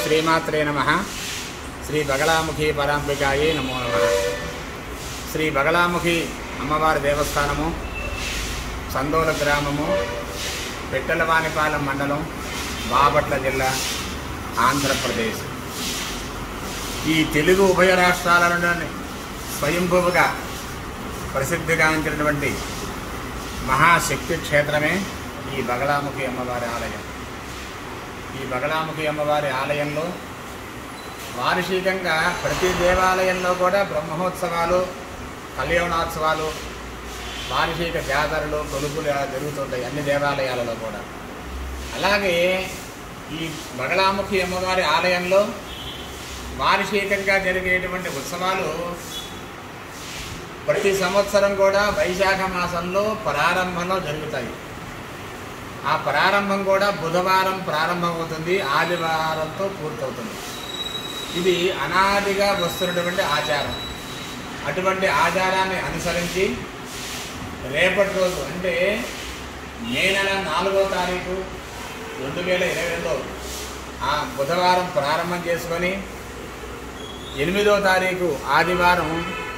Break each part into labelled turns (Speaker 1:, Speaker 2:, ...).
Speaker 1: శ్రీమాత్రే నమ శ్రీ బగళాముఖి పరాంబికాయే నమో నమ శ్రీ బగళాముఖి అమ్మవారి దేవస్థానము సందోల గ్రామము పెట్టలవానిపాలెం మండలం బాపట్ల జిల్లా ఆంధ్రప్రదేశ్ ఈ తెలుగు ఉభయ రాష్ట్రాలలోని స్వయంభువుగా ప్రసిద్ధిగాంచినటువంటి మహాశక్తి క్షేత్రమే ఈ బగళాముఖి అమ్మవారి ఆలయం ఈ బగళాముఖి అమ్మవారి ఆలయంలో వార్షికంగా ప్రతి దేవాలయంలో కూడా బ్రహ్మోత్సవాలు కళ్యాణోత్సవాలు వార్షిక జాతరలు కొలుపులు ఇలా జరుగుతుంటాయి అన్ని దేవాలయాలలో కూడా అలాగే ఈ బగళాముఖి అమ్మవారి ఆలయంలో వార్షికంగా జరిగేటువంటి ఉత్సవాలు ప్రతి సంవత్సరం కూడా వైశాఖ మాసంలో ప్రారంభంలో జరుగుతాయి ఆ ప్రారంభం కూడా బుధవారం ప్రారంభమవుతుంది ఆదివారంతో పూర్తవుతుంది ఇది అనాదిగా వస్తున్నటువంటి ఆచారం అటువంటి ఆచారాన్ని అనుసరించి రేపటి రోజు అంటే మే నెల నాలుగో తారీఖు రెండు వేల ఇరవై రెండులో ఆ బుధవారం ప్రారంభం చేసుకొని ఎనిమిదో తారీఖు ఆదివారం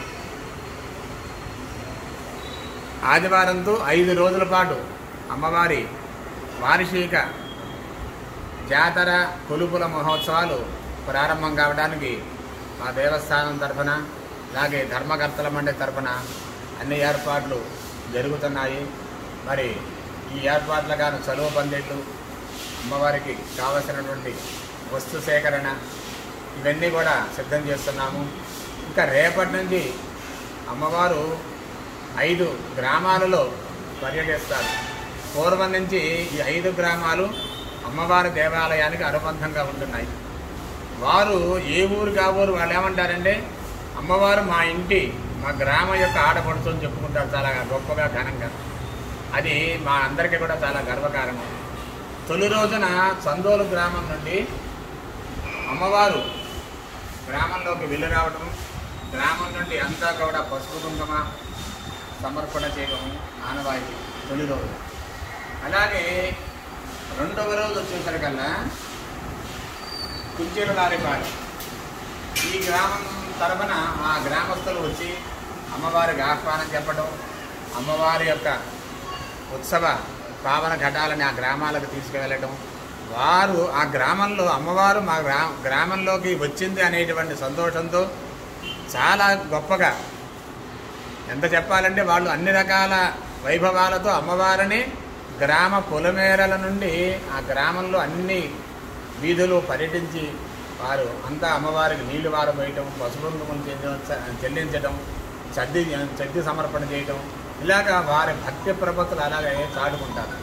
Speaker 1: ఆదివారంతో ఐదు రోజుల పాటు అమ్మవారి వార్షిక జాతర కొలుపుల మహోత్సవాలు ప్రారంభం కావడానికి మా దేవస్థానం తరఫున అలాగే ధర్మకర్తల మండలి తరఫున అన్ని ఏర్పాట్లు జరుగుతున్నాయి మరి ఈ ఏర్పాట్ల గాను చలువ పందిళ్ళు అమ్మవారికి కావలసినటువంటి వస్తు సేకరణ ఇవన్నీ కూడా సిద్ధం చేస్తున్నాము ఇంకా రేపటి నుంచి అమ్మవారు ఐదు గ్రామాలలో పర్యటిస్తారు పూర్వం నుంచి ఈ ఐదు గ్రామాలు అమ్మవారి దేవాలయానికి అనుబంధంగా ఉంటున్నాయి వారు ఏ ఊరు కా ఊరు వాళ్ళు ఏమంటారంటే అమ్మవారు మా ఇంటి మా గ్రామం యొక్క ఆడపడుతు అని చెప్పుకుంటారు చాలా గొప్పగా ఘనంగా అది మా అందరికీ కూడా చాలా గర్వకారణం తొలి రోజున చందోలు గ్రామం నుండి అమ్మవారు గ్రామంలోకి వెళ్ళి రావడం గ్రామం నుండి అంతా కూడా పసుపు కుంకుమ సమర్పణ చేయడం ఆనవాయితీ తొలి రోజు అలాగే రెండవ రోజు వచ్చేసరికల్లా కుంచెలలారిపాడు ఈ గ్రామం తరపున ఆ గ్రామస్తులు వచ్చి అమ్మవారికి ఆహ్వానం చెప్పడం అమ్మవారి యొక్క ఉత్సవ పావన ఘటాలని ఆ గ్రామాలకు తీసుకువెళ్ళడం వారు ఆ గ్రామంలో అమ్మవారు మా గ్రా గ్రామంలోకి వచ్చింది అనేటువంటి సంతోషంతో చాలా గొప్పగా ఎంత చెప్పాలంటే వాళ్ళు అన్ని రకాల వైభవాలతో అమ్మవారిని గ్రామ పొలమేరల నుండి ఆ గ్రామంలో అన్ని వీధులు పర్యటించి వారు అంతా అమ్మవారికి నీళ్లు వారబోయటం పసుపు కుంకుమం చెల్లించ- చెల్లించడం చద్ది చద్ది సమర్పణ చేయటం ఇలాగ వారి భక్తి ప్రపత్తులు అలాగే చాటుకుంటారు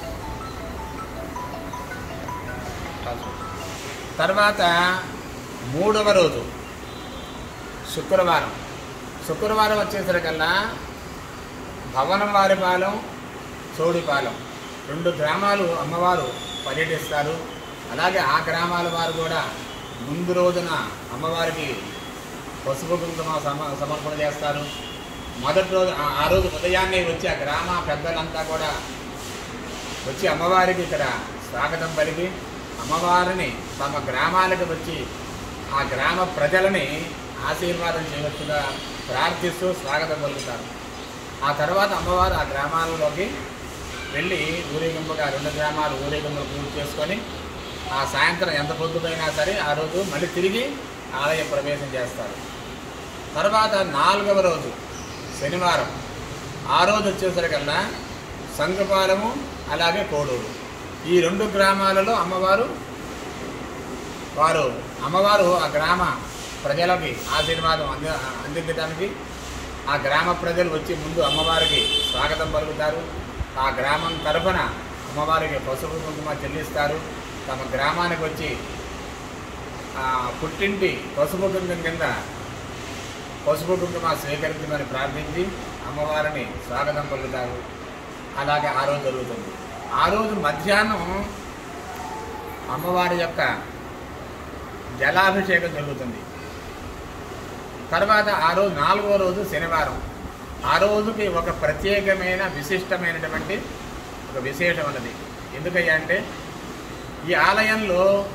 Speaker 1: తర్వాత మూడవ రోజు శుక్రవారం శుక్రవారం వచ్చేసరికల్లా భవనం వారిపాలెం చోడిపాలెం రెండు గ్రామాలు అమ్మవారు పర్యటిస్తారు అలాగే ఆ గ్రామాల వారు కూడా ముందు రోజున అమ్మవారికి పసుపు కుంకుమ సమ సమర్పణ చేస్తారు మొదటి రోజు ఆ- ఆ రోజు ఉదయాన్నే వచ్చి ఆ గ్రామ పెద్దలంతా కూడా వచ్చి అమ్మవారికి ఇక్కడ స్వాగతం పలికి అమ్మవారిని తమ గ్రామాలకు వచ్చి ఆ గ్రామ ప్రజలని ఆశీర్వాదం చేయవచ్చుగా ప్రార్థిస్తూ స్వాగతం పలుకుతారు ఆ తర్వాత అమ్మవారు ఆ గ్రామాలలోకి వెళ్ళి ఊరేగింపుగా రెండు గ్రామాలు ఊరేగింపులు పూర్తి చేసుకొని ఆ సాయంత్రం ఎంత పొద్దుపోయినా సరే ఆ రోజు మళ్ళీ తిరిగి ఆలయ ప్రవేశం చేస్తారు తర్వాత నాలుగవ రోజు శనివారం ఆ రోజు వచ్చేసరికల్లా సంగపాలము అలాగే కోడూరు ఈ రెండు గ్రామాలలో అమ్మవారు వారు అమ్మవారు ఆ గ్రామ ప్రజలకి ఆశీర్వాదం అంది అందించడానికి ఆ గ్రామ ప్రజలు వచ్చి ముందు అమ్మవారికి స్వాగతం పలుకుతారు ఆ గ్రామం తరఫున అమ్మవారికి పసుపు కుంకుమ చెల్లిస్తారు తమ గ్రామానికి వచ్చి ఆ పుట్టింటి పసుపు కుంకుమ కింద పసుపు కుంకుమ స్వీకరించమని ప్రార్థించి అమ్మవారిని స్వాగతం పలుకుతారు అలాగే ఆ రోజు జరుగుతుంది ఆ రోజు మధ్యాహ్నం అమ్మవారి యొక్క జలాభిషేకం జరుగుతుంది తర్వాత ఆ రోజు నాలుగో రోజు శనివారం ఆ రోజుకి ఒక ప్రత్యేకమైన విశిష్టమైనటువంటి ఒక విశేషం ఉన్నది ఎందుకయ్యా అంటే ఈ ఆలయంలో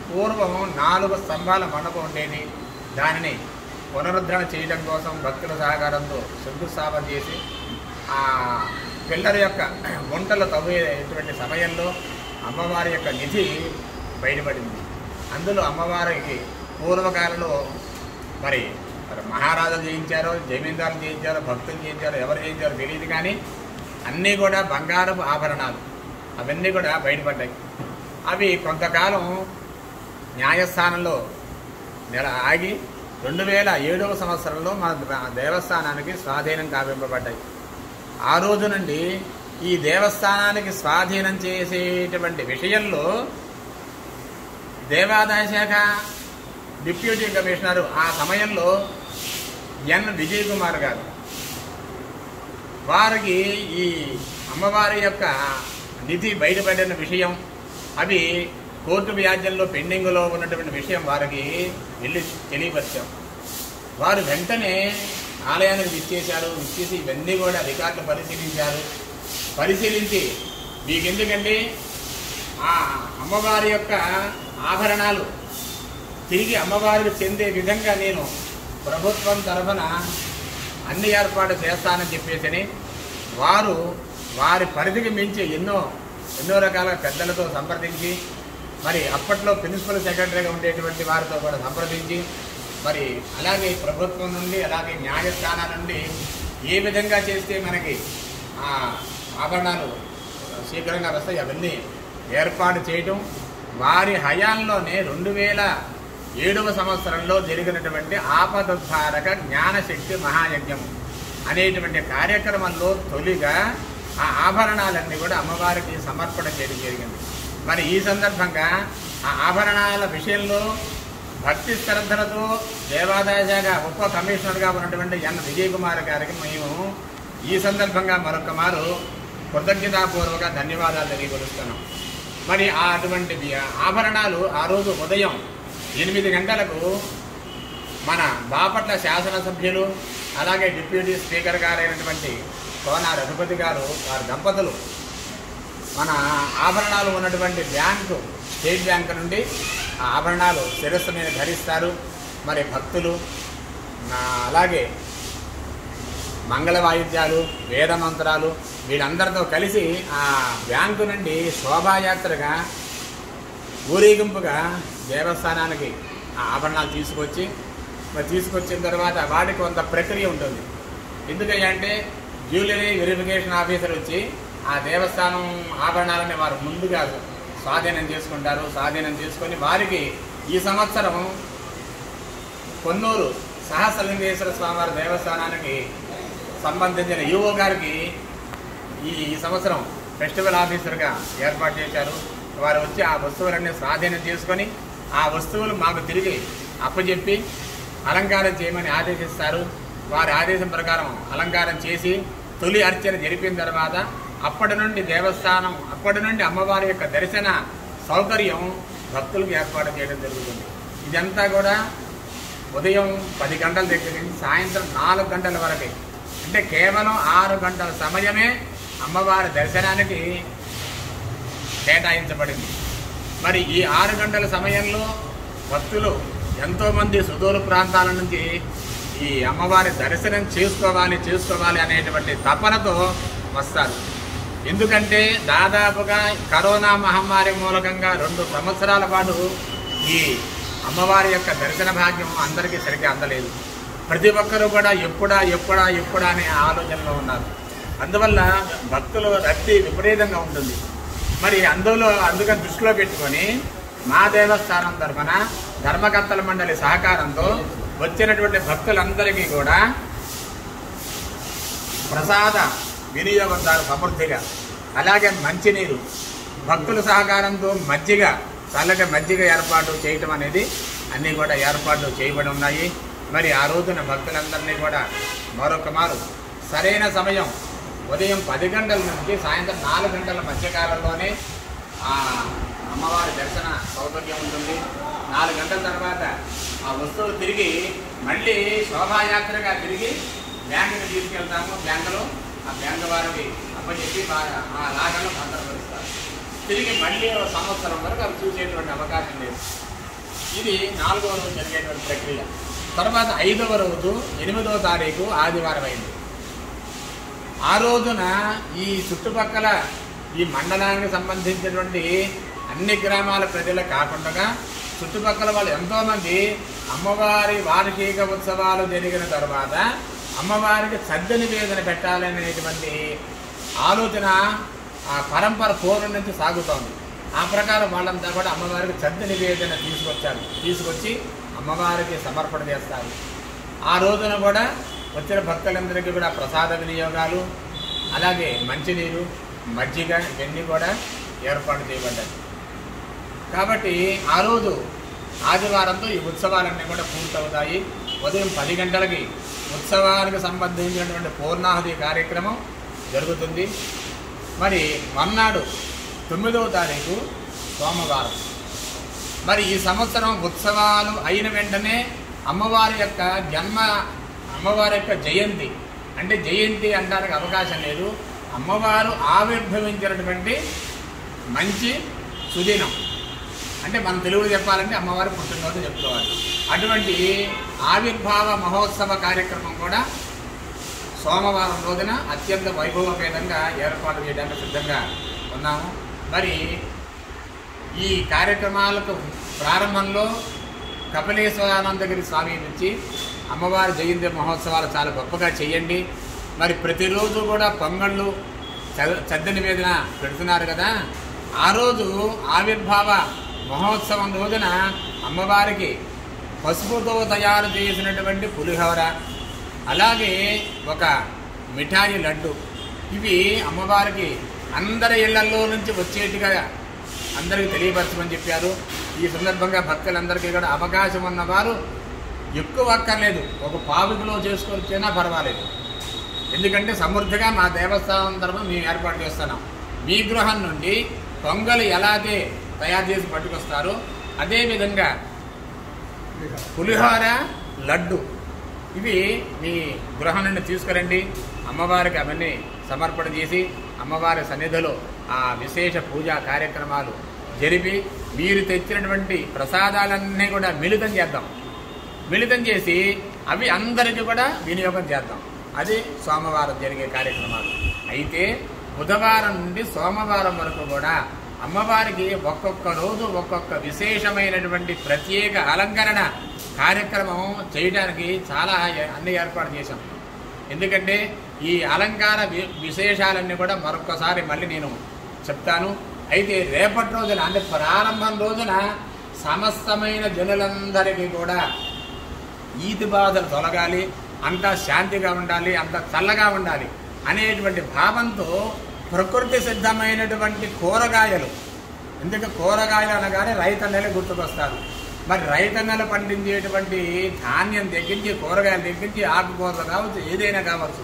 Speaker 1: పూర్వం నాలుగు స్తంభాల మండపం ఉండేది దానిని పునరుద్ధరణ చేయడం కోసం భక్తుల సహకారంతో శంకుస్థాపన చేసి ఆ పిల్లల యొక్క గుంటలు తవ్వేటువంటి సమయంలో అమ్మవారి యొక్క నిధి బయటపడింది అందులో అమ్మవారికి పూర్వకాలంలో మరి మరి మహారాజులు చేయించారో జమీందారులు చేయించారో భక్తులు చేయించారో ఎవరు చేయించారో తెలియదు కానీ అన్నీ కూడా బంగారపు ఆభరణాలు అవన్నీ కూడా బయటపడ్డాయి అవి కొంతకాలం న్యాయస్థానంలో నెల ఆగి రెండు వేల ఏడవ సంవత్సరంలో మన దేవస్థానానికి స్వాధీనం కావింపబడ్డాయి ఆ రోజు నుండి ఈ దేవస్థానానికి స్వాధీనం చేసేటువంటి విషయంలో దేవాదాయ శాఖ డిప్యూటీ కమిషనర్ ఆ సమయంలో ఎన్ విజయ్ కుమార్ గారు వారికి ఈ అమ్మవారి యొక్క నిధి బయటపడిన విషయం అవి కోర్టు వ్యాజ్యంలో పెండింగ్లో ఉన్నటువంటి విషయం వారికి వెళ్ళి తెలియపరిచాం వారు వెంటనే ఆలయానికి విచ్చేశారు విచ్చేసి ఇవన్నీ కూడా రికార్డులు పరిశీలించారు పరిశీలించి మీకెందుకండి ఆ అమ్మవారి యొక్క ఆభరణాలు తిరిగి అమ్మవారికి చెందే విధంగా నేను ప్రభుత్వం తరఫున అన్ని ఏర్పాటు చేస్తానని చెప్పేసి వారు వారి పరిధికి మించి ఎన్నో ఎన్నో రకాల పెద్దలతో సంప్రదించి మరి అప్పట్లో ప్రిన్సిపల్ సెక్రటరీగా ఉండేటువంటి వారితో కూడా సంప్రదించి మరి అలాగే ప్రభుత్వం నుండి అలాగే న్యాయస్థానాల నుండి ఏ విధంగా చేస్తే మనకి ఆ ఆభరణాలు శీఘ్రంగా వస్తాయి అవన్నీ ఏర్పాటు చేయటం వారి హయాంలోనే రెండు వేల ఏడవ సంవత్సరంలో జరిగినటువంటి ఆపదుద్ధారక జ్ఞానశక్తి మహాయజ్ఞం అనేటువంటి కార్యక్రమంలో తొలిగా ఆ ఆభరణాలన్నీ కూడా అమ్మవారికి సమర్పణ చేయడం జరిగింది మరి ఈ సందర్భంగా ఆ ఆభరణాల విషయంలో భక్తి శ్రద్ధలతో దేవాదాయ శాఖ ఉప కమిషనర్గా ఉన్నటువంటి ఎన్ విజయ్ కుమార్ గారికి మేము ఈ సందర్భంగా మరొక మారు కృతజ్ఞతాపూర్వక ధన్యవాదాలు తెలియపరుస్తున్నాం మరి ఆ అటువంటి వి- ఆభరణాలు ఆ రోజు ఉదయం ఎనిమిది గంటలకు మన బాపట్ల శాసనసభ్యులు అలాగే డిప్యూటీ స్పీకర్ గారైనటువంటి కోన రఘుపతి గారు వారి దంపతులు మన ఆభరణాలు ఉన్నటువంటి బ్యాంకు స్టేట్ బ్యాంక్ నుండి ఆ ఆభరణాలు శిరస్సు మీద ధరిస్తారు మరి భక్తులు ఆ, అలాగే మంగళ వాయిద్యాలు వేద మంత్రాలు వీళ్ళందరితో కలిసి ఆ బ్యాంకు నుండి శోభాయాత్రగా ఊరేగింపుగా దేవస్థానానికి ఆ ఆభరణాలు తీసుకొచ్చి మరి తీసుకొచ్చిన తర్వాత వాటికి కొంత ప్రక్రియ ఉంటుంది ఎందుకంటే జ్యువెలరీ వెరిఫికేషన్ ఆఫీసర్ వచ్చి ఆ దేవస్థానం ఆభరణాలని వారు ముందుగా స్వాధీనం చేసుకుంటారు స్వాధీనం చేసుకొని వారికి ఈ సంవత్సరం కొన్నూరు సహస్రలింగేశ్వర స్వామివారి దేవస్థానానికి సంబంధించిన ఈఓ గారికి ఈ ఈ సంవత్సరం ఫెస్టివల్ ఆఫీసర్గా ఏర్పాటు చేశారు వారు వచ్చి ఆ వస్తువులన్నీ స్వాధీనం చేసుకొని ఆ వస్తువులు మాకు తిరిగి అప్పచెప్పి అలంకారం చేయమని ఆదేశిస్తారు వారి ఆదేశం ప్రకారం అలంకారం చేసి తొలి అర్చన జరిపిన తర్వాత అప్పటి నుండి దేవస్థానం అప్పటి నుండి అమ్మవారి యొక్క దర్శన సౌకర్యం భక్తులకు ఏర్పాటు చేయడం జరుగుతుంది ఇదంతా కూడా ఉదయం పది గంటల దగ్గర నుంచి సాయంత్రం నాలుగు గంటల వరకు అంటే కేవలం ఆరు గంటల సమయమే అమ్మవారి దర్శనానికి కేటాయించబడింది మరి ఈ ఆరు గంటల సమయంలో భక్తులు ఎంతోమంది సుదూర ప్రాంతాల నుంచి ఈ అమ్మవారి దర్శనం చేసుకోవాలి చేసుకోవాలి అనేటువంటి తపనతో వస్తారు ఎందుకంటే దాదాపుగా కరోనా మహమ్మారి మూలకంగా రెండు సంవత్సరాల పాటు ఈ అమ్మవారి యొక్క దర్శన భాగ్యం అందరికీ సరిగ్గా అందలేదు ప్రతి ఒక్కరూ కూడా ఎప్పుడా ఎప్పుడా ఎప్పుడా అనే ఆలోచనలో ఉన్నారు అందువల్ల భక్తుల రద్దీ విపరీతంగా ఉంటుంది మరి అందులో అందుకని దృష్టిలో పెట్టుకొని మా దేవస్థానం తరఫున ధర్మకర్తల మండలి సహకారంతో వచ్చినటువంటి భక్తులందరికీ కూడా ప్రసాద వినియోగం చాలా సమృద్ధిగా అలాగే మంచినీరు భక్తుల సహకారంతో మజ్జిగ చల్లటి మజ్జిగ ఏర్పాటు చేయటం అనేది అన్నీ కూడా ఏర్పాట్లు చేయబడి ఉన్నాయి మరి ఆ రోజున భక్తులందరినీ కూడా మరొక మారు సరైన సమయం ఉదయం పది గంటల నుంచి సాయంత్రం నాలుగు గంటల మధ్యకాలంలోనే ఆ అమ్మవారి దర్శన సౌకర్యం ఉంటుంది నాలుగు గంటల తర్వాత ఆ వస్తువులు తిరిగి మళ్ళీ శోభాయాత్రగా తిరిగి బ్యాంకుకి తీసుకెళ్తాము బ్యాంకులో ఆ బ్యాంకు వారికి అప్పచెప్పి బాగా ఆ లాగాలను భద్రపరుస్తారు తిరిగి మళ్ళీ ఒక సంవత్సరం వరకు అవి చూసేటువంటి అవకాశం లేదు ఇది నాలుగవ రోజు జరిగేటువంటి ప్రక్రియ తర్వాత ఐదవ రోజు ఎనిమిదవ తారీఖు ఆదివారం అయింది ఆ రోజున ఈ చుట్టుపక్కల ఈ మండలానికి సంబంధించినటువంటి అన్ని గ్రామాల ప్రజలు కాకుండా చుట్టుపక్కల వాళ్ళు ఎంతోమంది అమ్మవారి వార్షిక ఉత్సవాలు జరిగిన తర్వాత అమ్మవారికి సద్ద నివేదన పెట్టాలనేటువంటి ఆలోచన ఆ పరంపర పూర్వం నుంచి సాగుతోంది ఆ ప్రకారం వాళ్ళంతా కూడా అమ్మవారికి సద్ద నివేదన తీసుకొచ్చారు తీసుకొచ్చి అమ్మవారికి సమర్పణ చేస్తారు ఆ రోజున కూడా వచ్చిన భక్తులందరికీ కూడా ప్రసాద వినియోగాలు అలాగే మంచినీరు మజ్జిగ ఇవన్నీ కూడా ఏర్పాటు చేయబడ్డాయి కాబట్టి ఆ రోజు ఆదివారంతో ఈ ఉత్సవాలన్నీ కూడా పూర్తవుతాయి ఉదయం పది గంటలకి ఉత్సవానికి సంబంధించినటువంటి పూర్ణాహుతి కార్యక్రమం జరుగుతుంది మరి మర్నాడు తొమ్మిదవ తారీఖు సోమవారం మరి ఈ సంవత్సరం ఉత్సవాలు అయిన వెంటనే అమ్మవారి యొక్క జన్మ అమ్మవారి యొక్క జయంతి అంటే జయంతి అనడానికి అవకాశం లేదు అమ్మవారు ఆవిర్భవించినటువంటి మంచి సుదినం అంటే మన తెలుగులో చెప్పాలంటే అమ్మవారి పుట్టినరోజు చెప్పుకోవాలి అటువంటి ఆవిర్భావ మహోత్సవ కార్యక్రమం కూడా సోమవారం రోజున అత్యంత వైభవపేతంగా ఏర్పాటు చేయడానికి సిద్ధంగా ఉన్నాము మరి ఈ కార్యక్రమాలకు ప్రారంభంలో కపిలేశ్వరానందగిరి స్వామి నుంచి అమ్మవారి జయంతి మహోత్సవాలు చాలా గొప్పగా చేయండి మరి ప్రతిరోజు కూడా పొంగళ్ళు చ- చద్ద నివేదన పెడుతున్నారు కదా ఆ రోజు ఆవిర్భావ మహోత్సవం రోజున అమ్మవారికి పసుపుతో తయారు చేసినటువంటి పులిహోర అలాగే ఒక మిఠాయి లడ్డు ఇవి అమ్మవారికి అందరి ఇళ్లలో నుంచి వచ్చేట్టుగా అందరికీ తెలియపరచమని చెప్పారు ఈ సందర్భంగా భక్తులందరికీ కూడా అవకాశం ఉన్నవారు ఎక్కువ అక్కర్లేదు ఒక పావు కిలో చేసుకొచ్చినా పర్వాలేదు ఎందుకంటే సమృద్ధిగా మా దేవస్థానం తరఫున మేము ఏర్పాటు చేస్తున్నాం మీ గృహం నుండి పొంగలు ఎలాగే తయారు చేసి పట్టుకొస్తారో అదేవిధంగా పులిహోర లడ్డు ఇవి మీ గృహం నుండి తీసుకురండి అమ్మవారికి అవన్నీ సమర్పణ చేసి అమ్మవారి సన్నిధిలో ఆ విశేష పూజా కార్యక్రమాలు జరిపి మీరు తెచ్చినటువంటి ప్రసాదాలన్నీ కూడా మిళితం చేద్దాం మిళితం చేసి అవి అందరికీ కూడా వినియోగం చేద్దాం అది సోమవారం జరిగే కార్యక్రమాలు అయితే బుధవారం నుండి సోమవారం వరకు కూడా అమ్మవారికి ఒక్కొక్క రోజు ఒక్కొక్క విశేషమైనటువంటి ప్రత్యేక అలంకరణ కార్యక్రమం చేయడానికి చాలా ఏ- అన్ని ఏర్పాటు చేశాం ఎందుకంటే ఈ అలంకార వి- విశేషాలన్నీ కూడా మరొకసారి మళ్ళీ నేను చెప్తాను అయితే రేపటి రోజున అంటే ప్రారంభం రోజున సమస్తమైన జనులందరికీ కూడా ఈతి బాధలు తొలగాలి అంతా శాంతిగా ఉండాలి అంత చల్లగా ఉండాలి అనేటువంటి భావంతో ప్రకృతి సిద్ధమైనటువంటి కూరగాయలు ఎందుకంటే కూరగాయలు అనగానే రైతన్నలే గుర్తుకొస్తారు మరి రైతన్నలు పండించేటువంటి ధాన్యం తెగించి కూరగాయలు తెగించి ఆకుకూరలు కావచ్చు ఏదైనా కావచ్చు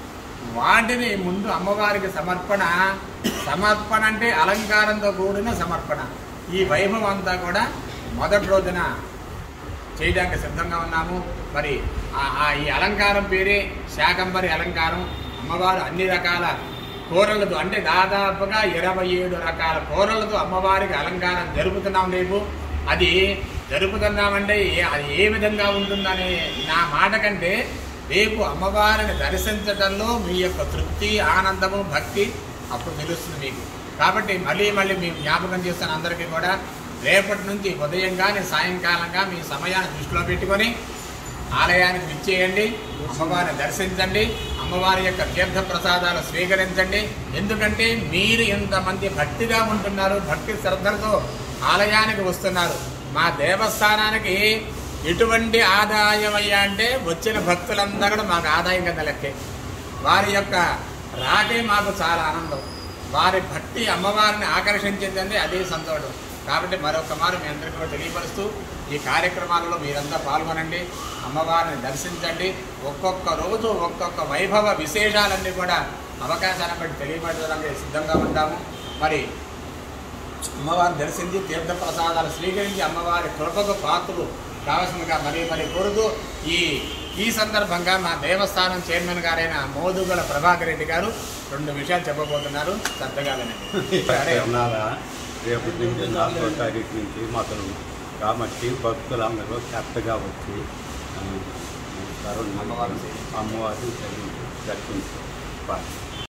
Speaker 1: వాటిని ముందు అమ్మవారికి సమర్పణ సమర్పణ అంటే అలంకారంతో కూడిన సమర్పణ ఈ వైభవం అంతా కూడా మొదటి రోజున చేయడానికి సిద్ధంగా ఉన్నాము మరి ఆ- ఆ ఈ అలంకారం పేరే శాకంబరి అలంకారం అమ్మవారు అన్ని రకాల కూరలతో అంటే దాదాపుగా ఇరవై ఏడు రకాల కూరలతో అమ్మవారికి అలంకారం జరుపుతున్నాం రేపు అది జరుపుతున్నామంటే ఏ- అది ఏ విధంగా ఉంటుందనే నా మాట కంటే రేపు అమ్మవారిని దర్శించడంలో మీ యొక్క తృప్తి ఆనందము భక్తి అప్పుడు తెలుస్తుంది మీకు కాబట్టి మళ్ళీ మళ్ళీ మేము జ్ఞాపకం చేస్తాను అందరికీ కూడా రేపటి నుంచి ఉదయం కానీ సాయంకాలంగా మీ సమయాన్ని దృష్టిలో పెట్టుకొని ఆలయానికి విచ్చేయండి అమ్మవారిని దర్శించండి అమ్మవారి యొక్క తీర్థ ప్రసాదాలు స్వీకరించండి ఎందుకంటే మీరు ఇంతమంది భక్తిగా ఉంటున్నారు భక్తి శ్రద్ధలతో ఆలయానికి వస్తున్నారు మా దేవస్థానానికి ఎటువంటి ఆదాయం అయ్యా అంటే వచ్చిన భక్తులందరూ కూడా మాకు ఆదాయం కింద లెక్కే వారి యొక్క రాకే మాకు చాలా ఆనందం వారి భక్తి అమ్మవారిని ఆకర్షించిందంటే అదే సంతోషం కాబట్టి మరొక మారు మీ అందరికీ కూడా తెలియపరుస్తూ ఈ కార్యక్రమాలలో మీరంతా పాల్గొనండి అమ్మవారిని దర్శించండి ఒక్కొక్క రోజు ఒక్కొక్క వైభవ విశేషాలన్నీ కూడా అవకాశాన్ని బట్టి తెలియపరచడానికి సిద్ధంగా ఉంటాము మరి అమ్మవారిని దర్శించి తీర్థ ప్రసాదాలు స్వీకరించి అమ్మవారి కృపకు పాత్రలు కావాల్సిందిగా మరీ మరీ కోరుతూ ఈ ఈ సందర్భంగా మా దేవస్థానం చైర్మన్ గారైన మోదుగల ప్రభాకర్ రెడ్డి గారు రెండు విషయాలు చెప్పబోతున్నారు శ్రద్ధగా వినండి సరే
Speaker 2: తిరణాల రేపటి నుంచి నాలుగో తారీఖు నుంచి మొదలు కాబట్టి భక్తులందరూ చక్కగా వచ్చి ఆ, నమస్కారం
Speaker 1: అమ్మవారిని సేవించాలి.
Speaker 2: అమ్మవారిని దర్శించి దర్శించారు